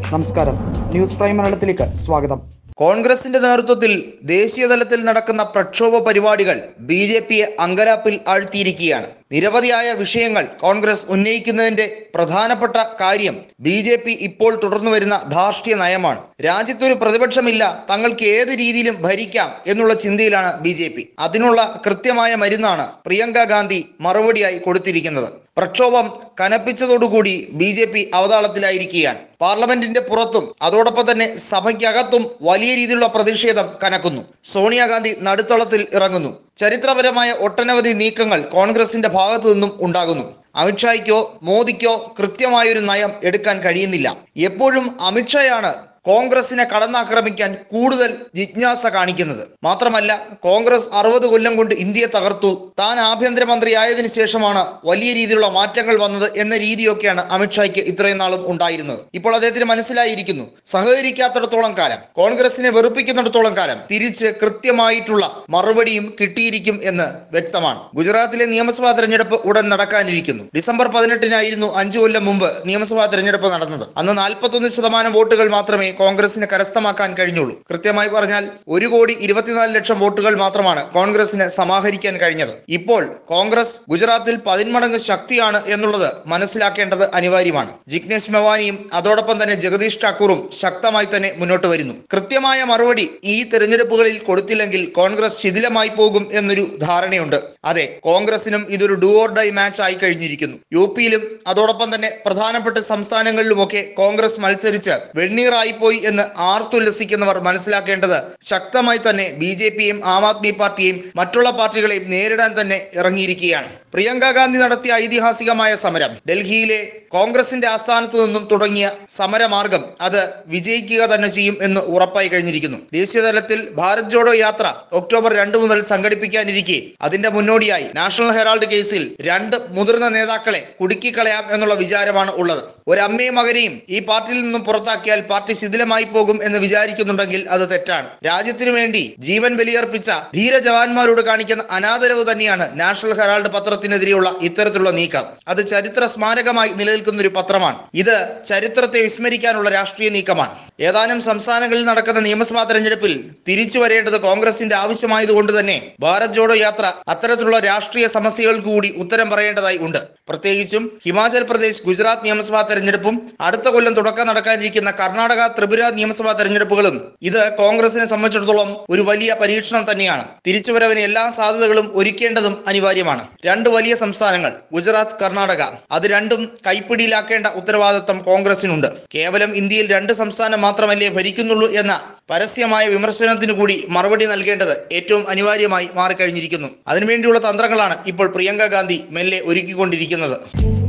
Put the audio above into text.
നമസ്കാരം news prime മലയാളത്തിലേക്ക് സ്വാഗതം കോൺഗ്രസിന്റെ നേതൃത്വത്തിൽ ദേശീയ തലത്തിൽ നടക്കുന്ന പ്രക്ഷോഭ പരിപാടികൾ ബി ജെ പിയെ അങ്കലാപ്പിൽ ആഴ്ത്തിയിരിക്കുകയാണ് നിരവധിയായ വിഷയങ്ങൾ കോൺഗ്രസ് ഉന്നയിക്കുന്നതിന്റെ പ്രധാനപ്പെട്ട കാര്യം ബി ജെ പി ഇപ്പോൾ തുടർന്നു വരുന്ന ധാർഷ്ട്യ നയമാണ് രാജ്യത്തൊരു പ്രതിപക്ഷമില്ല തങ്ങൾക്ക് ഏത് രീതിയിലും ഭരിക്കാം എന്നുള്ള ചിന്തയിലാണ് ബി ജെ പി അതിനുള്ള കൃത്യമായ മരുന്നാണ് പ്രിയങ്ക ഗാന്ധി മറുപടിയായി കൊടുത്തിരിക്കുന്നത് പ്രക്ഷോഭം കനപ്പിച്ചതോടുകൂടി ബി ജെ പി അവതാളത്തിലായിരിക്കുകയാണ് പാർലമെന്റിന്റെ പുറത്തും അതോടൊപ്പം തന്നെ സഭയ്ക്കകത്തും വലിയ രീതിയിലുള്ള പ്രതിഷേധം കനക്കുന്നു സോണിയാഗാന്ധി നടുത്തളത്തിൽ ഇറങ്ങുന്നു ചരിത്രപരമായ ഒട്ടനവധി നീക്കങ്ങൾ കോൺഗ്രസിന്റെ ഭാഗത്തു നിന്നും ഉണ്ടാകുന്നു അമിത്ഷായ്ക്കോ മോദിക്കോ കൃത്യമായൊരു നയം എടുക്കാൻ കഴിയുന്നില്ല എപ്പോഴും അമിത്ഷായാണ് കോൺഗ്രസിനെ കടന്നാക്രമിക്കാൻ കൂടുതൽ ജിജ്ഞാസ കാണിക്കുന്നത് മാത്രമല്ല കോൺഗ്രസ് അറുപത് കൊല്ലം കൊണ്ട് ഇന്ത്യയെ തകർത്തു താൻ ആഭ്യന്തരമന്ത്രി ആയതിനു ശേഷമാണ് വലിയ രീതിയിലുള്ള മാറ്റങ്ങൾ വന്നത് എന്ന രീതിയൊക്കെയാണ് അമിത്ഷായ്ക്ക് ഇത്രയും നാളും ഉണ്ടായിരുന്നത് ഇപ്പോൾ അദ്ദേഹത്തിന് മനസ്സിലായിരിക്കുന്നു സഹകരിക്കാത്തിടത്തോളം കാലം കോൺഗ്രസിനെ വെറുപ്പിക്കുന്നിടത്തോളം കാലം തിരിച്ച് കൃത്യമായിട്ടുള്ള മറുപടിയും കിട്ടിയിരിക്കും എന്ന് വ്യക്തമാണ് ഗുജറാത്തിലെ നിയമസഭാ തെരഞ്ഞെടുപ്പ് ഉടൻ നടക്കാനിരിക്കുന്നു ഡിസംബർ പതിനെട്ടിനായിരുന്നു അഞ്ചു കൊല്ലം മുമ്പ് നിയമസഭാ തെരഞ്ഞെടുപ്പ് നടന്നത് അന്ന് നാൽപ്പത്തൊന്ന് ശതമാനം വോട്ടുകൾ മാത്രമേ കോൺഗ്രസിന് കരസ്ഥമാക്കാൻ കഴിഞ്ഞുള്ളൂ കൃത്യമായി പറഞ്ഞാൽ ഒരു കോടി ഇരുപത്തിനാല് ലക്ഷം വോട്ടുകൾ മാത്രമാണ് കോൺഗ്രസിന് സമാഹരിക്കാൻ കഴിഞ്ഞത് ഇപ്പോൾ കോൺഗ്രസ് ഗുജറാത്തിൽ പതിന്മടങ്ങ് ശക്തിയാണ് എന്നുള്ളത് മനസ്സിലാക്കേണ്ടത് അനിവാര്യമാണ് ജിഗ്നേഷ് മെവാനിയും അതോടൊപ്പം തന്നെ ജഗദീഷ് ഠാക്കൂറും ശക്തമായി തന്നെ മുന്നോട്ട് വരുന്നു കൃത്യമായ മറുപടി ഈ തെരഞ്ഞെടുപ്പുകളിൽ കൊടുത്തില്ലെങ്കിൽ കോൺഗ്രസ് ശിഥിലമായി പോകും എന്നൊരു ധാരണയുണ്ട് അതെ കോൺഗ്രസിനും ഇതൊരു ഡു ഓർ ഡൈ മാച്ച് ആയി കഴിഞ്ഞിരിക്കുന്നു യു പിയിലും അതോടൊപ്പം തന്നെ പ്രധാനപ്പെട്ട സംസ്ഥാനങ്ങളിലുമൊക്കെ കോൺഗ്രസ് മത്സരിച്ച് വെണ്ണീറായി പോയി എന്ന് ആർത്തുല്ലസിക്കുന്നവർ മനസ്സിലാക്കേണ്ടത് ശക്തമായി തന്നെ ബി ജെ പിയും ആം ആദ്മി പാർട്ടിയെയും മറ്റുള്ള പാർട്ടികളെയും നേരിടാൻ തന്നെ ഇറങ്ങിയിരിക്കുകയാണ് പ്രിയങ്ക ഗാന്ധി നടത്തിയ ഐതിഹാസികമായ സമരം ഡൽഹിയിലെ കോൺഗ്രസിന്റെ ആസ്ഥാനത്ത് നിന്നും തുടങ്ങിയ സമരമാർഗം അത് വിജയിക്കുക തന്നെ ചെയ്യും എന്ന് ഉറപ്പായി കഴിഞ്ഞിരിക്കുന്നു ദേശീയ തലത്തിൽ ഭാരത് ജോഡോ യാത്ര ഒക്ടോബർ രണ്ട് മുതൽ സംഘടിപ്പിക്കാനിരിക്കെ അതിന്റെ മുന്നോടിയായി നാഷണൽ ഹെറാൾഡ് കേസിൽ രണ്ട് മുതിർന്ന നേതാക്കളെ കുടുക്കിക്കളയാം എന്നുള്ള വിചാരമാണ് ഉള്ളത് ഒരമ്മയും മകനെയും ഈ പാർട്ടിയിൽ നിന്നും പുറത്താക്കിയാൽ പാർട്ടി ശിഥിലമായി പോകും എന്ന് വിചാരിക്കുന്നുണ്ടെങ്കിൽ അത് തെറ്റാണ് രാജ്യത്തിനു വേണ്ടി ജീവൻ ബലിയർപ്പിച്ച ധീര ജവാന്മാരോട് കാണിക്കുന്ന അനാദരവ് തന്നെയാണ് നാഷണൽ ഹെറാൾഡ് പത്രത്തിനെതിരെയുള്ള ഇത്തരത്തിലുള്ള നീക്കം അത് ചരിത്ര സ്മാരകമായി നിലനിൽക്കുന്ന ഒരു പത്രമാണ് ഇത് ചരിത്രത്തെ വിസ്മരിക്കാനുള്ള രാഷ്ട്രീയ നീക്കമാണ് ഏതാനും സംസ്ഥാനങ്ങളിൽ നടക്കുന്ന നിയമസഭാ തെരഞ്ഞെടുപ്പിൽ തിരിച്ചു വരേണ്ടത് കോൺഗ്രസിന്റെ ആവശ്യമായതുകൊണ്ട് തന്നെ ഭാരത് ജോഡോ യാത്ര അത്തരത്തിലുള്ള രാഷ്ട്രീയ സമസ്യകൾക്ക് കൂടി ഉത്തരം പറയേണ്ടതായി ഉണ്ട് പ്രത്യേകിച്ചും ഹിമാചൽ പ്രദേശ് ഗുജറാത്ത് നിയമസഭാ തെരഞ്ഞെടുപ്പും അടുത്ത കൊല്ലം തുടക്കം നടക്കാനിരിക്കുന്ന കർണാടക ത്രിപുര നിയമസഭാ തെരഞ്ഞെടുപ്പുകളും ഇത് കോൺഗ്രസിനെ സംബന്ധിച്ചിടത്തോളം ഒരു വലിയ പരീക്ഷണം തന്നെയാണ് തിരിച്ചുവരവിന് എല്ലാ സാധ്യതകളും ഒരുക്കേണ്ടതും അനിവാര്യമാണ് രണ്ട് വലിയ സംസ്ഥാനങ്ങൾ ഗുജറാത്ത് കർണാടക അത് രണ്ടും കൈപ്പിടിയിലാക്കേണ്ട ഉത്തരവാദിത്തം കോൺഗ്രസിനുണ്ട് കേവലം ഇന്ത്യയിൽ രണ്ട് സംസ്ഥാനം മാത്രമല്ലേ ഭരിക്കുന്നുള്ളൂ എന്ന പരസ്യമായ വിമർശനത്തിനു കൂടി മറുപടി നൽകേണ്ടത് ഏറ്റവും അനിവാര്യമായി മാറിക്കഴിഞ്ഞിരിക്കുന്നു അതിനുവേണ്ടിയുള്ള തന്ത്രങ്ങളാണ് ഇപ്പോൾ പ്രിയങ്ക ഗാന്ധി മെല്ലെ ഒരുക്കിക്കൊണ്ടിരിക്കുന്നത്